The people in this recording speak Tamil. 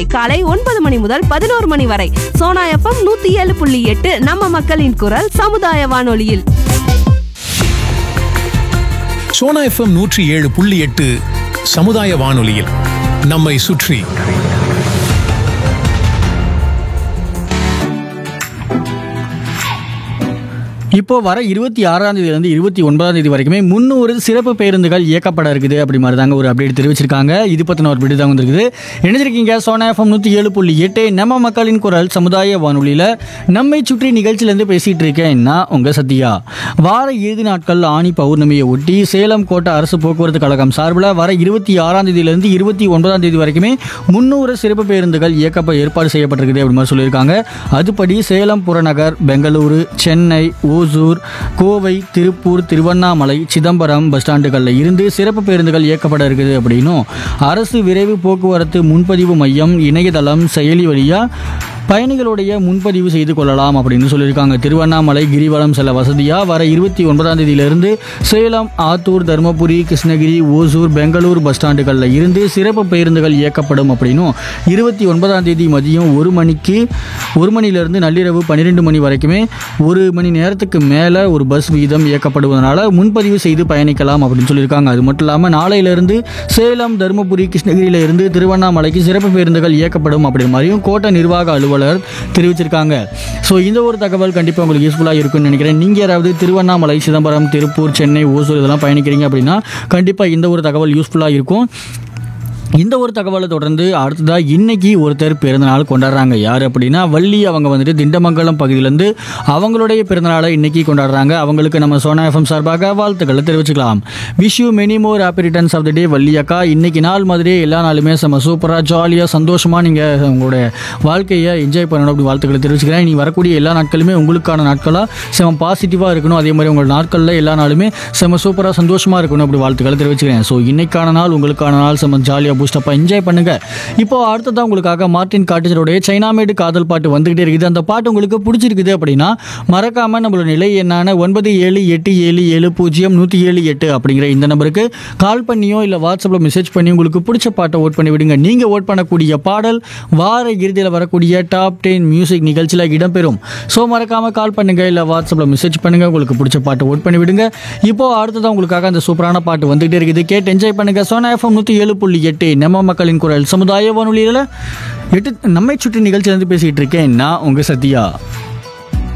நாளை காலை ஒன்பது மணி முதல் பதினோரு மணி வரை சோனா எஃப்எம் நூத்தி ஏழு புள்ளி எட்டு நம்ம மக்களின் குரல் சமுதாய வானொலியில் சோனா எஃப்எம் நூற்றி ஏழு புள்ளி எட்டு சமுதாய வானொலியில் நம்மை சுற்றி இப்போ வர இருபத்தி ஆறாம் தேதியிலேருந்து இருபத்தி ஒன்பதாம் தேதி வரைக்குமே முந்நூறு சிறப்பு பேருந்துகள் இயக்கப்பட இருக்குது அப்படி மாதிரி தாங்க ஒரு அப்டேட் தெரிவிச்சிருக்காங்க இது பற்றின ஒரு அப்டேட் தான் வந்திருக்குது இணைஞ்சிருக்கீங்க சோனா எஃப்எம் நூற்றி ஏழு புள்ளி எட்டு நம்ம மக்களின் குரல் சமுதாய வானொலியில் நம்மை சுற்றி நிகழ்ச்சியிலேருந்து பேசிகிட்டு இருக்கேன் நான் உங்கள் சத்யா வார இறுதி நாட்கள் ஆணி பௌர்ணமியை ஒட்டி சேலம் கோட்டை அரசு போக்குவரத்து கழகம் சார்பில் வர இருபத்தி ஆறாம் தேதியிலேருந்து இருபத்தி ஒன்பதாம் தேதி வரைக்குமே முந்நூறு சிறப்பு பேருந்துகள் இயக்கப்ப ஏற்பாடு செய்யப்பட்டிருக்குது அப்படி மாதிரி சொல்லியிருக்காங்க அதுபடி சேலம் புறநகர் பெங்களூரு சென்னை ஓசூர் கோவை திருப்பூர் திருவண்ணாமலை சிதம்பரம் பஸ் ஸ்டாண்டுகளில் இருந்து சிறப்பு பேருந்துகள் இயக்கப்பட இருக்குது அப்படின்னும் அரசு விரைவு போக்குவரத்து முன்பதிவு மையம் இணையதளம் செயலி வழியாக பயணிகளுடைய முன்பதிவு செய்து கொள்ளலாம் அப்படின்னு சொல்லியிருக்காங்க திருவண்ணாமலை கிரிவலம் செல்ல வசதியாக வர இருபத்தி ஒன்பதாம் தேதியிலிருந்து சேலம் ஆத்தூர் தருமபுரி கிருஷ்ணகிரி ஓசூர் பெங்களூர் பஸ் ஸ்டாண்டுகளில் இருந்து சிறப்பு பேருந்துகள் இயக்கப்படும் அப்படின்னும் இருபத்தி ஒன்பதாம் தேதி மதியம் ஒரு மணிக்கு ஒரு மணிலிருந்து நள்ளிரவு பன்னிரெண்டு மணி வரைக்குமே ஒரு மணி நேரத்துக்கு மேலே ஒரு பஸ் வீதம் இயக்கப்படுவதனால முன்பதிவு செய்து பயணிக்கலாம் அப்படின்னு சொல்லியிருக்காங்க அது மட்டும் இல்லாமல் நாளையிலிருந்து சேலம் தருமபுரி கிருஷ்ணகிரியில இருந்து திருவண்ணாமலைக்கு சிறப்பு பேருந்துகள் இயக்கப்படும் அப்படி மாதிரியும் கோட்ட நிர்வாக அலுவலர் தெரிவிச்சிருக்காங்க ஸோ இந்த ஒரு தகவல் கண்டிப்பாக உங்களுக்கு யூஸ்ஃபுல்லாக இருக்கும்னு நினைக்கிறேன் நீங்கள் யாராவது திருவண்ணாமலை சிதம்பரம் திருப்பூர் சென்னை ஓசூர் இதெல்லாம் பயணிக்கிறீங்க அப்படின்னா கண்டிப்பாக இந்த ஒரு தகவல் யூஸ்ஃபுல்லாக இருக்கும் இந்த ஒரு தகவலை தொடர்ந்து அடுத்ததாக இன்னைக்கு ஒருத்தர் பிறந்தநாள் கொண்டாடுறாங்க யார் அப்படின்னா வள்ளி அவங்க வந்துட்டு திண்டமங்கலம் பகுதியிலேருந்து அவங்களுடைய பிறந்தநாளை இன்னைக்கு கொண்டாடுறாங்க அவங்களுக்கு நம்ம சோனா எஃப்எம் சார்பாக வாழ்த்துக்களை தெரிவிச்சுக்கலாம் wish you many more happy returns of the day Valli அக்கா இன்னைக்கு நாள் மாதிரியே எல்லா நாளுமே செம்ம சூப்பராக ஜாலியாக சந்தோஷமாக நீங்கள் உங்களுடைய வாழ்க்கையை என்ஜாய் பண்ணணும் அப்படி வாழ்த்துக்களை தெரிவிச்சுக்கிறேன் நீ வரக்கூடிய எல்லா நாட்களுமே உங்களுக்கான நாட்களாக செம்ம பாசிட்டிவாக இருக்கணும் அதே மாதிரி உங்கள் நாட்களில் எல்லா நாளுமே செம்ம சூப்பராக சந்தோஷமாக இருக்கணும் அப்படி வாழ்த்துக்களை தெரிவிச்சுக்கிறேன் ஸோ இன்னைக்கான நாள் உங்களுக்கான நாள் செம்ம ஜாலியாக பூஸ்டப்பாக என்ஜாய் பண்ணுங்க இப்போ அடுத்ததான் உங்களுக்காக மார்ட்டின் காட்டேஜருடைய சைனாமேடு காதல் பாட்டு வந்துகிட்டே இருக்குது அந்த பாட்டு உங்களுக்கு பிடிச்சிருக்குது அப்படின்னா மறக்காம நம்மளோட நிலை என்னான ஒன்பது ஏழு எட்டு ஏழு ஏழு பூஜ்ஜியம் நூற்றி ஏழு எட்டு அப்படிங்கிற இந்த நம்பருக்கு கால் பண்ணியோ இல்லை வாட்ஸ்அப்பில் மெசேஜ் பண்ணி உங்களுக்கு பிடிச்ச பாட்டை ஓட் பண்ணி விடுங்க நீங்கள் ஓட் பண்ணக்கூடிய பாடல் வார இறுதியில் வரக்கூடிய டாப் டென் மியூசிக் நிகழ்ச்சியில் இடம்பெறும் ஸோ மறக்காம கால் பண்ணுங்க இல்லை வாட்ஸ்அப்பில் மெசேஜ் பண்ணுங்க உங்களுக்கு பிடிச்ச பாட்டை ஓட் பண்ணி விடுங்க இப்போ அடுத்ததான் உங்களுக்காக அந்த சூப்பரான பாட்டு வந்துகிட்டே இருக்குது கேட்டு என்ஜாய் பண்ணுங்க சோனா எஃப்எம் நூற்றி ஏழு புள்ளி எட்டு நம்ம மக்களின் குரல் சமுதாய வானொலியில் எட்டு நம்மை சுற்றி நிகழ்ச்சியிலேருந்து பேசிகிட்டு இருக்கேன் நான் உங்கள் சத்யா